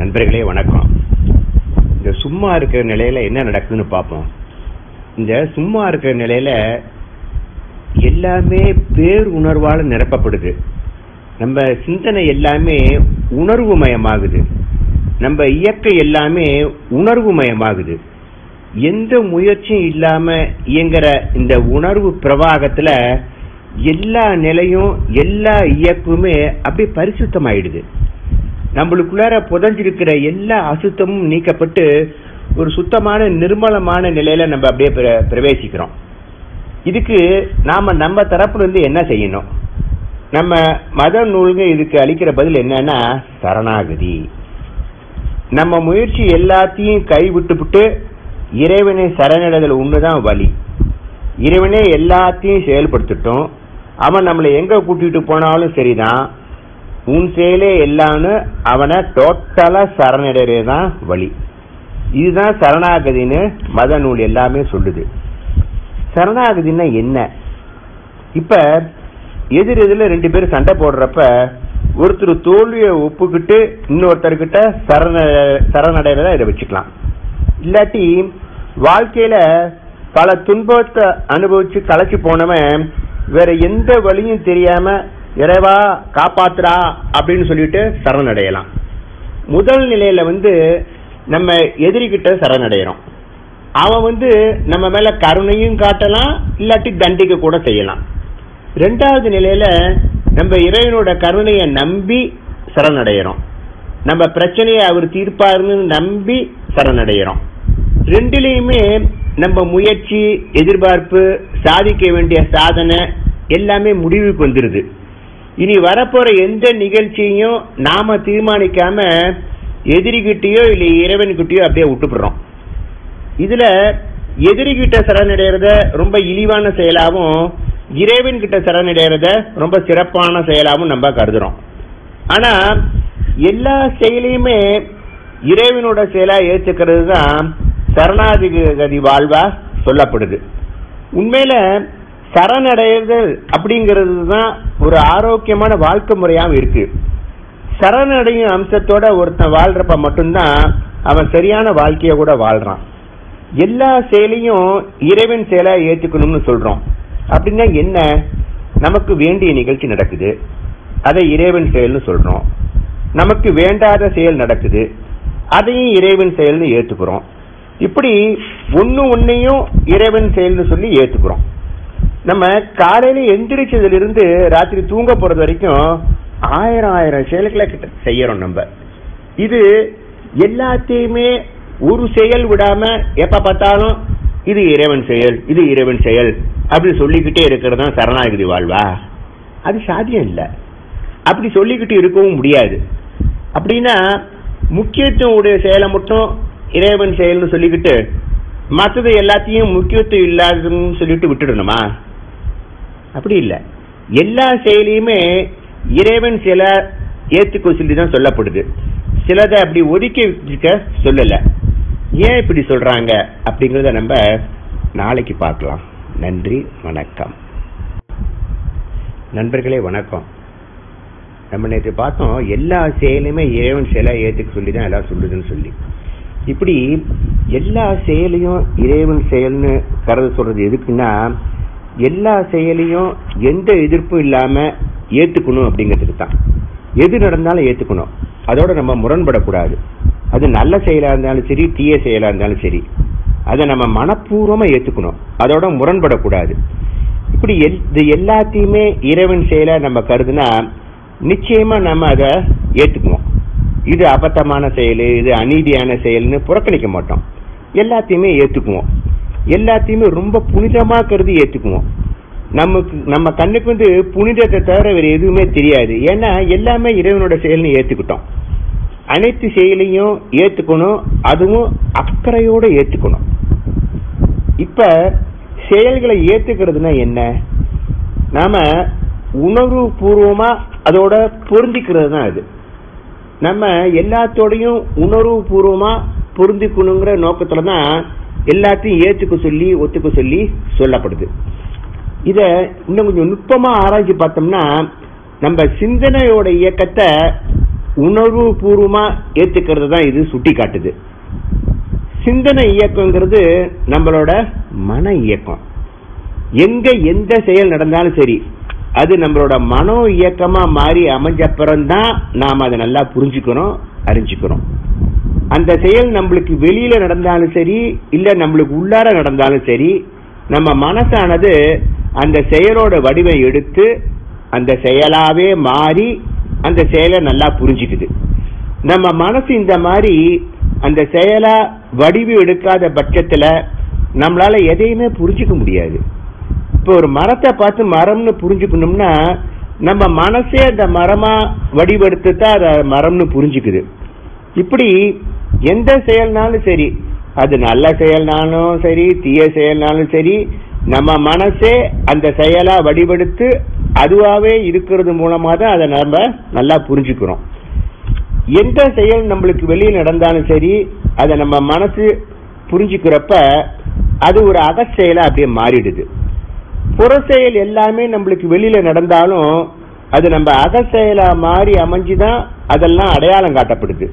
நண்பர்களே வணக்கம் இந்த சும்மா இருக்கிற நிலையில என்ன நடக்குதுன்னு பார்ப்போம் இந்த சும்மா இருக்கிற நிலையில எல்லாமே பேர் உணர்வால நிரப்பப்படுது நம்ம சிந்தனை எல்லாமே உணர்வு மயமாகுது நம்ம இயக்கம் எல்லாமே உணர்வு மயமாகுது எந்த முயற்சியும் இல்லாம இயங்குற இந்த உணர்வு பிரவாகத்துல எல்லா நிலையும் எல்லா இயக்கமுமே அப்படியே பரிசுத்தமாயிடுது நம்மளுக்குள்ளார புதஞ்சிருக்கிற எல்லா அசுத்தமும் நீக்கப்பட்டு ஒரு சுத்தமான நிர்மலமான நிலையில நம்ம அப்படியே பிர- பிரவேசிக்கிறோம் இதுக்கு நாம நம்ம தரப்புல இருந்து என்ன செய்யணும் நம்ம மத நூல்கள் இதுக்கு அளிக்கிற பதில் என்னன்னா சரணாகதி நம்ம முயற்சி எல்லாத்தையும் கைவிட்டுவிட்டு இறைவனை சரணடைதல் ஒண்ணுதான் வழி இறைவனே எல்லாத்தையும் செயல்படுத்தட்டும் அவன் நம்மளை எங்க கூட்டிட்டு போனாலும் சரிதான் உன் செயலே எல்லாம்னு அவனை டோட்டலா சரணடைறதுதான் வழி இதுதான் சரணாகதின்னு மத நூல் எல்லாமே சொல்லுது சரணாகதின்னா என்ன இப்ப எதிர் எதிரில் ரெண்டு பேரும் சண்டை போடுறப்ப ஒருத்தர் தோல்வியை ஒப்புக்கிட்டு இன்னொருத்தர்கிட்ட சரண சரணடைறத இதை வச்சுக்கலாம் இல்லாட்டி வாழ்க்கையில பல துன்பத்தை அனுபவிச்சு களைச்சு போனவன் வேற எந்த வழியும் தெரியாம இறைவா காப்பாத்துறா அப்படின்னு சொல்லிட்டு சரணடையலாம் முதல் நிலையில வந்து நம்ம எதிரிகிட்ட சரணடைகிறோம் அவன் வந்து நம்ம மேல கருணையும் காட்டலாம் இல்லாட்டி தண்டிக்க கூட செய்யலாம் ரெண்டாவது நிலையில நம்ம இறைவனோட கருணையை நம்பி சரணடைகிறோம் நம்ம பிரச்சனையை அவர் தீர்ப்பாருன்னு நம்பி சரணடைகிறோம் ரெண்டுலேயுமே நம்ம முயற்சி எதிர்பார்ப்பு சாதிக்க வேண்டிய சாதனை எல்லாமே முடிவுக்கு வந்துருது இனி வரப்போற எந்த நிகழ்ச்சியையும் நாம தீர்மானிக்காம எதிரிகிட்டயோ இல்லை இறைவன்கிட்டயோ அப்படியே விட்டுப்படுறோம் இதுல எதிரிகிட்ட சரணடைறத ரொம்ப இழிவான செயலாவும் இறைவன் கிட்ட சரணடைறத ரொம்ப சிறப்பான செயலாவும் நம்ம கருதுறோம் ஆனா எல்லா செயலையுமே இறைவனோட செயலா ஏத்துக்கிறது தான் சரணாதிகதி வாழ்வா சொல்லப்படுது உண்மையில சரணடைதல் அப்படிங்கிறது தான் ஒரு ஆரோக்கியமான வாழ்க்கை முறையாவும் இருக்கு சரணடையும் அம்சத்தோட ஒருத்தன் வாழ்றப்ப மட்டும்தான் அவன் சரியான வாழ்க்கைய கூட வாழ்றான் எல்லா செயலையும் இறைவன் செயலா ஏத்துக்கணும்னு சொல்றோம் அப்படின்னா என்ன நமக்கு வேண்டிய நிகழ்ச்சி நடக்குது அதை இறைவன் செயல்னு சொல்றோம் நமக்கு வேண்டாத செயல் நடக்குது அதையும் இறைவன் செயல்னு ஏத்துக்கிறோம் இப்படி ஒண்ணு ஒன்னையும் இறைவன் செயல்னு சொல்லி ஏத்துக்கிறோம் நம்ம காலையில எந்திரிச்சதுல இருந்து ராத்திரி தூங்க போறது வரைக்கும் ஆயிரம் ஆயிரம் செயல்களை கிட்ட செய்யறோம் நம்ம இது எல்லாத்தையுமே ஒரு செயல் விடாம எப்ப பார்த்தாலும் இது இறைவன் செயல் இது இறைவன் செயல் அப்படி சொல்லிக்கிட்டே இருக்கிறது தான் சரணாகதி வாழ்வா அது சாத்தியம் இல்லை அப்படி சொல்லிக்கிட்டு இருக்கவும் முடியாது அப்படின்னா முக்கியத்துவம் உடைய செயலை மட்டும் இறைவன் செயல்னு சொல்லிக்கிட்டு மற்றது எல்லாத்தையும் முக்கியத்துவம் இல்லாததுன்னு சொல்லிட்டு விட்டுடணுமா அப்படி இல்லை எல்லா செயலையுமே இறைவன் சில ஏத்துக்கோ சொல்லி தான் சொல்லப்படுது சிலதை அப்படி ஒதுக்கி வச்சுக்க சொல்லல ஏன் இப்படி சொல்றாங்க அப்படிங்கறத நம்ம நாளைக்கு பார்க்கலாம் நன்றி வணக்கம் நண்பர்களே வணக்கம் நம்ம நேற்று பார்த்தோம் எல்லா செயலையுமே இறைவன் செயலா ஏத்துக்க சொல்லி தான் எல்லாம் சொல்லுதுன்னு சொல்லி இப்படி எல்லா செயலையும் இறைவன் செயல்னு கருத சொல்றது எதுக்குன்னா எல்லா செயலையும் எந்த எதிர்ப்பும் இல்லாம ஏத்துக்கணும் அப்படிங்கிறதுக்கு தான் எது நடந்தாலும் ஏத்துக்கணும் அதோட நம்ம முரண்படக்கூடாது அது நல்ல செயலா இருந்தாலும் சரி தீய செயலா இருந்தாலும் சரி அதை நம்ம மனப்பூர்வமா ஏத்துக்கணும் அதோட முரண்படக்கூடாது இப்படி எல்- இது எல்லாத்தையுமே இறைவன் செயலா நம்ம கருதுனா நிச்சயமா நம்ம அதை ஏத்துக்குவோம் இது அபத்தமான செயல் இது அநீதியான செயல்னு புறக்கணிக்க மாட்டோம் எல்லாத்தையுமே ஏத்துக்குவோம் எல்லாத்தையுமே ரொம்ப புனிதமா கருதி ஏத்துக்குவோம் நமக்கு நம்ம கண்ணுக்கு வந்து புனிதத்தை தவிர வேற எதுவுமே தெரியாது ஏன்னா எல்லாமே இறைவனோட செயல்னு ஏத்துக்கிட்டோம் அனைத்து செயலையும் ஏத்துக்கணும் அதுவும் அக்கறையோட ஏத்துக்கணும் இப்ப செயல்களை ஏத்துக்கிறதுனா என்ன நாம உணர்வு பூர்வமா அதோட பொருந்திக்கிறது தான் அது நம்ம எல்லாத்தோடையும் உணர்வு பூர்வமா பொருந்திக்கணுங்கிற நோக்கத்துல தான் எல்லாத்தையும் ஏத்துக்க சொல்லி ஒத்துக்க சொல்லி சொல்லப்படுது இத இன்னும் கொஞ்சம் நுட்பமா ஆராய்ச்சி பார்த்தோம்னா நம்ம சிந்தனையோட இயக்கத்தை உணர்வு பூர்வமா ஏத்துக்கிறது தான் இது சுட்டி காட்டுது சிந்தனை இயக்கங்கிறது நம்மளோட மன இயக்கம் எங்க எந்த செயல் நடந்தாலும் சரி அது நம்மளோட மனோ இயக்கமா மாறி அமைஞ்சப்புறம் தான் நாம் அதை நல்லா புரிஞ்சுக்கிறோம் அறிஞ்சுக்கிறோம் அந்த செயல் நம்மளுக்கு வெளியில நடந்தாலும் சரி இல்ல நம்மளுக்கு உள்ளார நடந்தாலும் சரி நம்ம மனசானது அந்த செயலோட வடிவை எடுத்து அந்த செயலாவே மாறி அந்த செயலை நல்லா புரிஞ்சுக்குது நம்ம மனசு இந்த மாதிரி அந்த செயலா வடிவு எடுக்காத பட்சத்துல நம்மளால எதையுமே புரிஞ்சுக்க முடியாது இப்போ ஒரு மரத்தை பார்த்து மரம்னு புரிஞ்சுக்கணும்னா நம்ம மனசே அந்த மரமா வடிவெடுத்து தான் அதை மரம்னு புரிஞ்சுக்குது இப்படி எந்த செயல்னாலும் சரி அது நல்ல செயல்னாலும் சரி தீய செயல்னாலும் சரி நம்ம மனசே அந்த செயலா வடிவெடுத்து அதுவாவே இருக்கிறது மூலமா தான் அதை நம்ம நல்லா புரிஞ்சுக்கிறோம் எந்த செயல் நம்மளுக்கு வெளியே நடந்தாலும் சரி அதை நம்ம மனசு புரிஞ்சுக்கிறப்ப அது ஒரு அகச்செயலா அப்படியே மாறிடுது புற செயல் எல்லாமே நம்மளுக்கு வெளியில நடந்தாலும் அது நம்ம அகச்செயலா மாறி அமைஞ்சுதான் அதெல்லாம் அடையாளம் காட்டப்படுது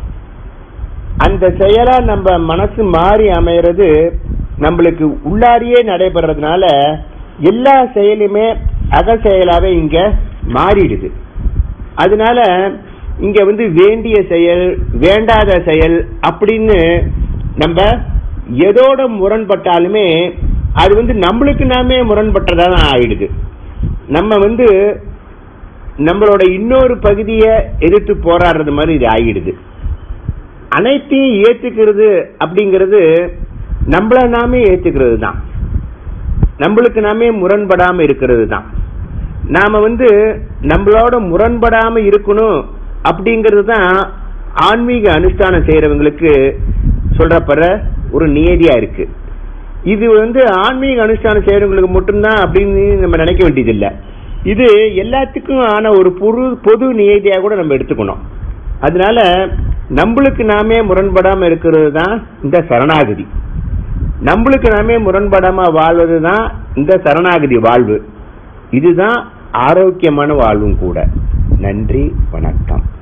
அந்த செயலா நம்ம மனசு மாறி அமைகிறது நம்மளுக்கு உள்ளாரியே நடைபெறதுனால எல்லா செயலுமே அக செயலாவே இங்க மாறிடுது அதனால இங்க வந்து வேண்டிய செயல் வேண்டாத செயல் அப்படின்னு நம்ம எதோட முரண்பட்டாலுமே அது வந்து நம்மளுக்கு நாமே முரண்பட்டதா தான் ஆயிடுது நம்ம வந்து நம்மளோட இன்னொரு பகுதியை எதிர்த்து போராடுறது மாதிரி இது ஆகிடுது அனைத்தையும் ஏத்துக்கிறது அப்படிங்கிறது நம்மள நாமே ஏத்துக்கிறது தான் நம்மளுக்கு நாமே முரண்படாம இருக்கிறது தான் நாம வந்து நம்மளோட முரண்படாம இருக்கணும் அப்படிங்கிறது தான் ஆன்மீக அனுஷ்டானம் செய்யறவங்களுக்கு சொல்றப்பற ஒரு நியதியா இருக்கு இது வந்து ஆன்மீக அனுஷ்டானம் செய்யறவங்களுக்கு மட்டும்தான் அப்படின்னு நம்ம நினைக்க வேண்டியதில்லை இது எல்லாத்துக்கும் ஆன ஒரு பொது பொது நியதியா கூட நம்ம எடுத்துக்கணும் அதனால நம்மளுக்கு நாமே முரண்படாம இருக்கிறது தான் இந்த சரணாகதி நம்மளுக்கு நாமே முரண்படாம வாழ்வது தான் இந்த சரணாகதி வாழ்வு இதுதான் ஆரோக்கியமான வாழ்வும் கூட நன்றி வணக்கம்